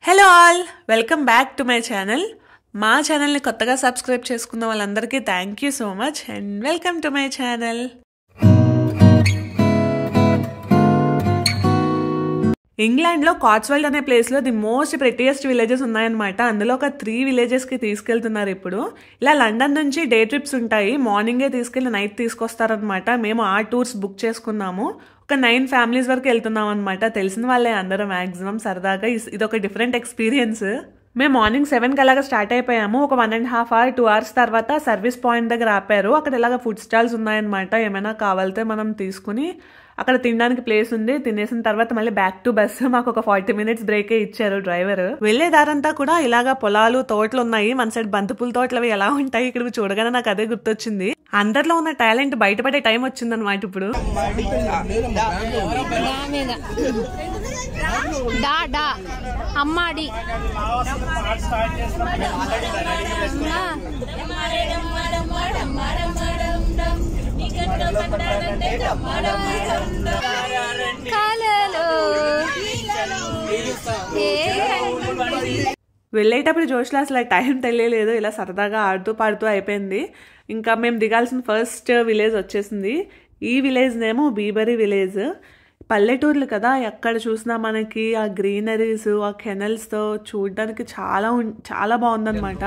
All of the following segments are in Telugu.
Hello all welcome back to my channel మా ఛానల్ని కొత్తగా సబ్స్క్రైబ్ చేసుకున్న వాళ్ళందరికీ thank you so much and welcome to my channel ఇంగ్లాండ్లో కాట్స్వెల్డ్ అనే ప్లేస్లో ది మోస్ట్ ప్రెటియస్ట్ విలేజెస్ ఉన్నాయన్నమాట అందులో ఒక త్రీ విలేజెస్కి తీసుకెళ్తున్నారు ఇప్పుడు ఇలా లండన్ నుంచి డే ట్రిప్స్ ఉంటాయి మార్నింగే తీసుకెళ్ళి నైట్ తీసుకొస్తారనమాట మేము ఆ టూర్స్ బుక్ చేసుకున్నాము ఒక నైన్ ఫ్యామిలీస్ వరకు వెళ్తున్నాం అనమాట తెలిసిన వాళ్ళే అందరూ మ్యాక్సిమం సరదాగా ఇస్- ఇది ఒక డిఫరెంట్ ఎక్స్పీరియన్స్ మేము మార్నింగ్ సెవెన్కి అలాగా స్టార్ట్ అయిపోయాము ఒక one and half hour two hours తర్వాత సర్వీస్ పాయింట్ దగ్గర ఆపారు అక్కడ ఇలాగ ఫుడ్ స్టాల్స్ ఉన్నాయన్నమాట ఏమైనా కావాలితే మనం తీసుకుని అక్కడ తినడానికి ప్లేస్ ఉంది తినేసిన తర్వాత మళ్ళీ బ్యాక్ టు బస్ మాకు ఒక ఫార్టీ మినిట్స్ బ్రేకే ఇచ్చారు డ్రైవర్ వెళ్లే దారంతా కూడా ఇలాగా పొలాలు తోటలు ఉన్నాయి మన సైడ్ బంతిపూల తోటలు అవి ఎలా ఉంటాయి ఇక్కడ చూడగానే నాకు అదే గుర్తొచ్చింది అందరిలో ఉన్న టాలెంట్ బయటపడే టైం వచ్చిందనమాట ఇప్పుడు డా మీద డా డా అమ్మాడి ఆ. కలలు ఏ వెళ్ళేటప్పుడు జోష్లో అసలు టైం తెలియలేదు ఇలా సరదాగా ఆడుతూ పాడుతూ అయిపోయింది ఇంకా మేము దిగాల్సిన ఫస్ట్ విలేజ్ వచ్చేసింది ఈ విలేజ్ నేమో బీబరీ విలేజ్ పల్లెటూర్లు కదా ఎక్కడ చూసినా మనకి ఆ గ్రీనరీస్ ఆ కెనల్స్తో చూడడానికి చాలా ఉన్- చాలా బాగుందన్నమాట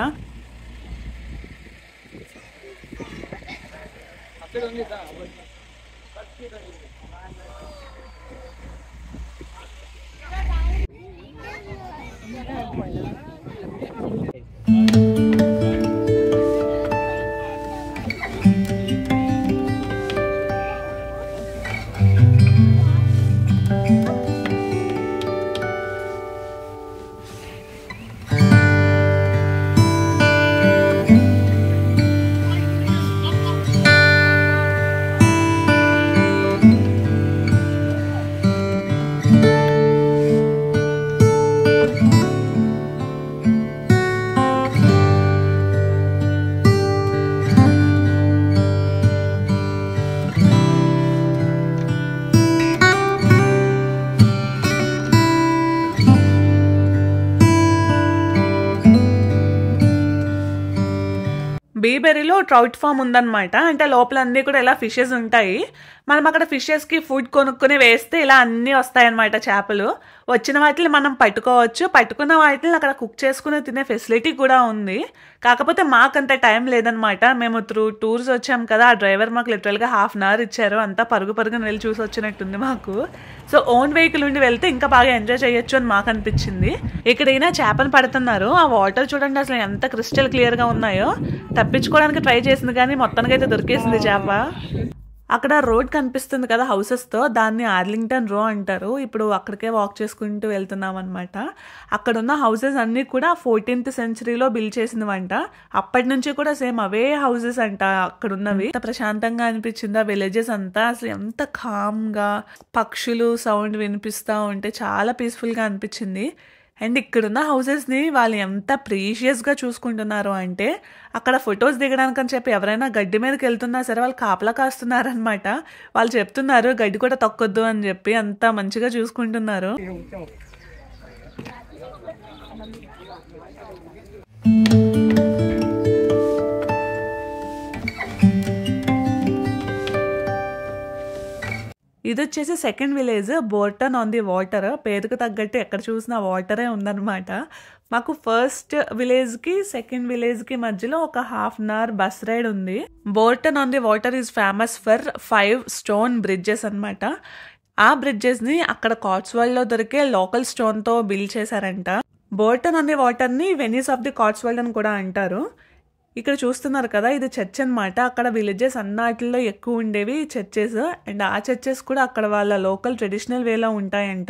బీబెరీలో ట్రౌట్ ఫామ్ ఉందన్నమాట అంటే లోపల అన్నీ కూడా ఇలా ఫిషెస్ ఉంటాయి మనం అక్కడ ఫిషెస్కి ఫుడ్ కొనుక్కొని వేస్తే ఇలా అన్నీ వస్తాయన్నమాట చేపలు వచ్చిన వాటిని మనం పట్టుకోవచ్చు పట్టుకున్న వాటిని అక్కడ కుక్ చేసుకుని తినే ఫెసిలిటీ కూడా ఉంది కాకపోతే మాకంత టైం లేదనమాట మేము త్రూ టూర్స్ వచ్చాం కదా ఆ డ్రైవర్ మాకు లిటరల్గా హాఫ్ అన్ అవర్ ఇచ్చారు అంతా పరుగు పరుగున వెళ్ళి చూసి వచ్చినట్టుంది మాకు సో ఓన్ వెహికల్ ఉండి వెళ్తే ఇంకా బాగా ఎంజాయ్ చేయొచ్చు అని మాకు అనిపించింది ఇక్కడ ఈయన చేపను పడుతున్నారు ఆ వాటర్ చూడండి అసలు ఎంత క్రిస్టల్ క్లియర్ గా ఉన్నాయో తప్పించుకోవడానికి ట్రై చేసింది కానీ మొత్తానికి అయితే దొరికేసింది చేప అక్కడ రోడ్ కనిపిస్తుంది కదా హౌసెస్ తో దాన్ని ఆర్లింగ్టన్ రో అంటారు ఇప్పుడు అక్కడికే వాక్ చేసుకుంటూ వెళ్తున్నాం అనమాట అక్కడ ఉన్న హౌసెస్ అన్ని కూడా ఫోర్టీన్త్ సెంచరీలో బిల్డ్ చేసినవంట అప్పటి నుంచి కూడా సేమ్ అవే హౌసెస్ అంట అక్కడ ఉన్నవి ఎంత ప్రశాంతంగా అనిపించింది ఆ విలేజెస్ అంతా అసలు ఎంత కామ్ గా పక్షులు సౌండ్ వినిపిస్తా ఉంటే చాలా పీస్ఫుల్ గా అనిపించింది అండ్ ఇక్కడున్న హౌసెస్ని వాళ్ళు ఎంత ప్రీషియస్గా చూసుకుంటున్నారు అంటే అక్కడ ఫొటోస్ దిగడానికి అని చెప్పి ఎవరైనా గడ్డి మీదకి వెళ్తున్నా సరే వాళ్ళు కాపలా కాస్తున్నారనమాట వాళ్ళు చెప్తున్నారు గడ్డి కూడా తొక్కొద్దు అని చెప్పి అంత మంచిగా చూసుకుంటున్నారు ఇది వచ్చేసి second village Bourton on the water పేరుకు తగ్గట్టు ఎక్కడ చూసినా వాటరే ఉందన్నమాట మాకు ఫస్ట్ విలేజ్కి సెకండ్ విలేజ్కి మధ్యలో ఒక half an hour bus ride ఉంది Bourton on the water is famous for five stone bridges అనమాట ఆ బ్రిడ్జెస్ని అక్కడ కాట్స్వెల్డ్లో దొరికే లోకల్ స్టోన్తో బిల్డ్ చేశారంట బోర్టన్ ఆన్ ది వాటర్ని వెనీస్ ఆఫ్ ది కాట్స్వెల్డ్ అని కూడా అంటారు ఇక్కడ చూస్తున్నారు కదా ఇది చర్చ్ అన్నమాట అక్కడ విలేజెస్ అన్నాటిల్లో ఎక్కువ ఉండేవి చర్చెస్ అండ్ ఆ చర్చెస్ కూడా అక్కడ వాళ్ళ లోకల్ ట్రెడిషనల్ వేలో ఉంటాయంట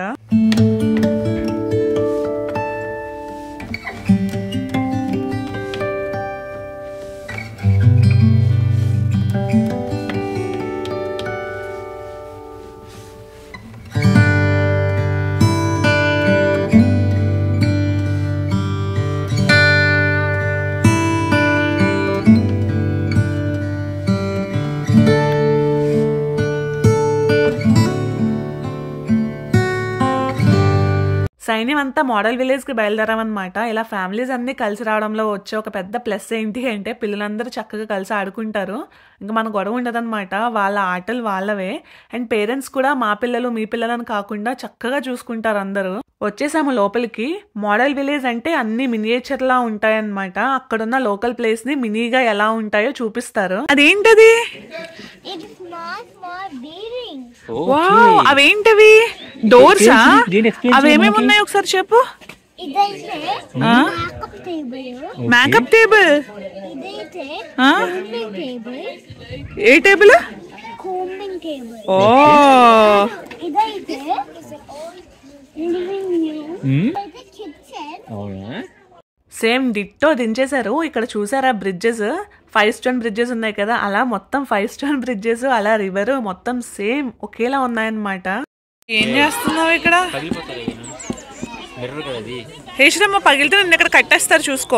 సైన్యం అంతా మోడల్ విలేజ్కి బయలుదేరామన్నమాట ఇలా ఫ్యామిలీస్ అన్నీ కలిసి రావడంలో వచ్చే ఒక పెద్ద ప్లస్ ఏంటి అంటే పిల్లలందరూ చక్కగా కలిసి ఆడుకుంటారు ఇంకా మన గొడవ ఉండదన్నమాట వాళ్ళ ఆటలు వాళ్ళవే అండ్ పేరెంట్స్ కూడా మా పిల్లలు మీ పిల్లలని కాకుండా చక్కగా చూసుకుంటారు అందరూ వచ్చేసాము లోపలికి మోడల్ విలేజ్ అంటే అన్ని మినియేచర్ లా ఉంటాయన్నమాట అక్కడున్న లోకల్ ప్లేస్ ని మినీగా ఎలా ఉంటాయో చూపిస్తారు అదేంటది It is not for dating. Wow అవేంటవి డోర్సా Explain, దీన్ని explain అవి చేయమా ఏమేమి ఉన్నాయి ఒకసారి చెప్పు ఇదైతే మేకప్ టేబుల్ మేకప్ టేబుల్ ఇదైతే ఆ? కూంబింగ్ టేబుల్ ఏ టేబుల్ కూంబింగ్ టేబుల్ ఓ ఇదైతే లివింగ్ రూమ్ ఇదైతే కిచెన్ అవునా సేమ్ డిట్టో దించేశారు ఇక్కడ చూసారా బ్రిడ్జెస్ ఫైవ్ స్టోన్ బ్రిడ్జెస్ ఉన్నాయి కదా అలా మొత్తం ఫైవ్ స్టోన్ బ్రిడ్జెస్ అలా రివర్ మొత్తం సేమ్ ఒకేలా ఉన్నాయన్నమాట ఏం చేస్తున్నావు ఇక్కడ మిర్రర్ కదా అది హేషరమ్మ పగిలితే నిన్ను ఇక్కడ కట్టేస్తారు చూసుకో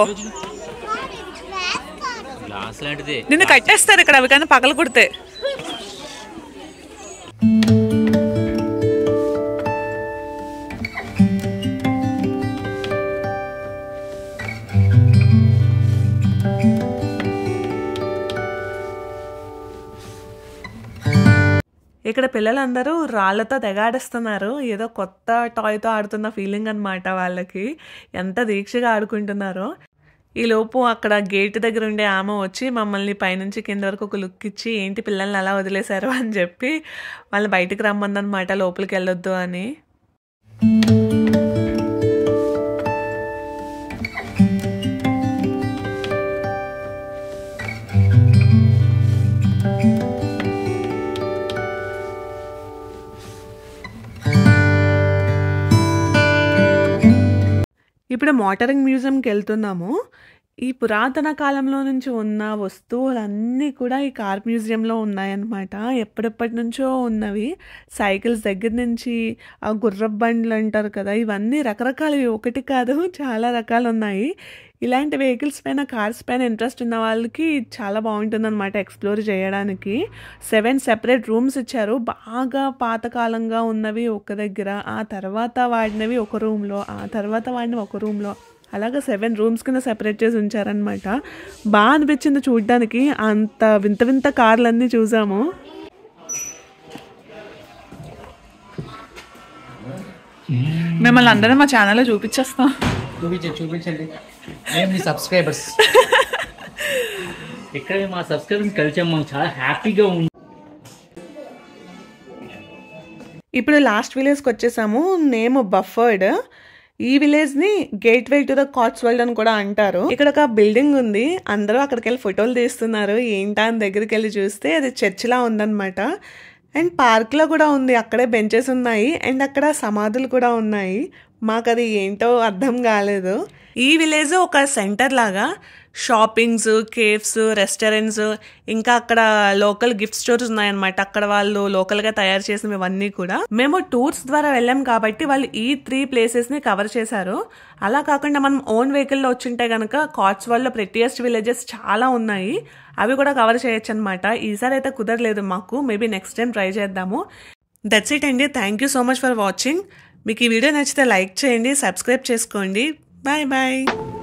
గ్లాస్ లాంటిదే నిన్ను కట్టేస్తారు ఇక్కడ అవి కానీ పగల కుడితే ఇక్కడ పిల్లలందరూ రాళ్ళతో తెగాడిస్తున్నారు ఏదో కొత్త టాయ్తో ఆడుతున్న ఫీలింగ్ అన్నమాట వాళ్ళకి ఎంత దీక్షగా ఆడుకుంటున్నారో ఈ లోపు అక్కడ గేట్ దగ్గర ఉండే ఆమె వచ్చి మమ్మల్ని పైనుంచి కింద వరకు ఒక లుక్ ఇచ్చి ఏంటి పిల్లల్ని అలా వదిలేశారు అని చెప్పి వాళ్ళు బయటికి రమ్మందనమాట లోపలికి వెళ్ళొద్దు అని ఇప్పుడు మోటరింగ్ మ్యూజియంకి వెళ్తున్నాము ఈ పురాతన కాలంలో నుంచి ఉన్న వస్తువులన్నీ కూడా ఈ కార్ మ్యూజియంలో ఉన్నాయన్నమాట ఎప్పటిప్పటి నుంచో ఉన్నవి సైకిల్స్ దగ్గర నుంచి ఆ గుర్రపు బండ్లు అంటారు కదా ఇవన్నీ రకరకాలవి ఒకటి కాదు చాలా రకాలు ఉన్నాయి ఇలాంటి వెహికల్స్ పైన కార్స్ పైన ఇంట్రెస్ట్ ఉన్న వాళ్ళకి చాలా బాగుంటుంది అనమాట ఎక్స్ప్లోర్ చేయడానికి సెవెన్ సెపరేట్ రూమ్స్ ఇచ్చారు బాగా పాతకాలంగా ఉన్నవి ఒక దగ్గర ఆ తర్వాత వాడినవి ఒక రూమ్లో ఆ తర్వాత వాడినవి ఒక రూమ్లో అలాగా సెవెన్ రూమ్స్ కింద సెపరేట్ చేసి ఉంచారనమాట బాగా అనిపించింది చూడడానికి అంత వింత వింత కార్లన్నీ చూసాము మిమ్మల్ని అందరం మా ఛానల్లో చూపించేస్తాం చూపించండి చూపించండి మేము మీ సబ్స్క్రైబర్స్ ఇక్కడ మా సబ్స్క్రైబర్స్ కలిసాం మాకు చాలా హ్యాపీగా ఉంది ఇప్పుడు లాస్ట్ విలేజ్కి వచ్చేసాము నేమ్ బఫర్డ్ ఈ విలేజ్ ని gateway to the Cotswolds అని కూడా అంటారు ఇక్కడ ఒక బిల్డింగ్ ఉంది అందరూ అక్కడికి వెళ్ళి ఫోటోలు తీస్తున్నారు ఏంటా అని దగ్గరికి వెళ్ళి చూస్తే అది చర్చ్ లా ఉందన్నమాట అండ్ పార్క్ లో కూడా ఉంది అక్కడే బెంచెస్ ఉన్నాయి అండ్ అక్కడ సమాధులు కూడా ఉన్నాయి మాకు అది ఏంటో అర్థం కాలేదు ఈ విలేజ్ ఒక సెంటర్ లాగా షాపింగ్స్ కేఫ్స్ రెస్టారెంట్స్ ఇంకా అక్కడ లోకల్ గిఫ్ట్ స్టోర్స్ ఉన్నాయన్నమాట అక్కడ వాళ్ళు లోకల్ గా తయారు చేసినవి ఇవన్నీ కూడా మేము టూర్స్ ద్వారా వెళ్ళాం కాబట్టి వాళ్ళు ఈ త్రీ ప్లేసెస్ ని కవర్ చేశారు అలా కాకుండా మనం ఓన్ వెహికల్ లో వచ్చింటే గనక కాట్స్ వల్ల ప్రెటియస్ట్ విలేజెస్ చాలా ఉన్నాయి అవి కూడా కవర్ చేయొచ్చు అనమాట ఈసారి అయితే కుదరలేదు మాకు మేబీ నెక్స్ట్ టైం ట్రై చేద్దాము దట్స్ ఇట్ అండి thank you so much for watching మీకు ఈ వీడియో నచ్చితే లైక్ చేయండి సబ్స్క్రైబ్ చేసుకోండి బాయ్ బాయ్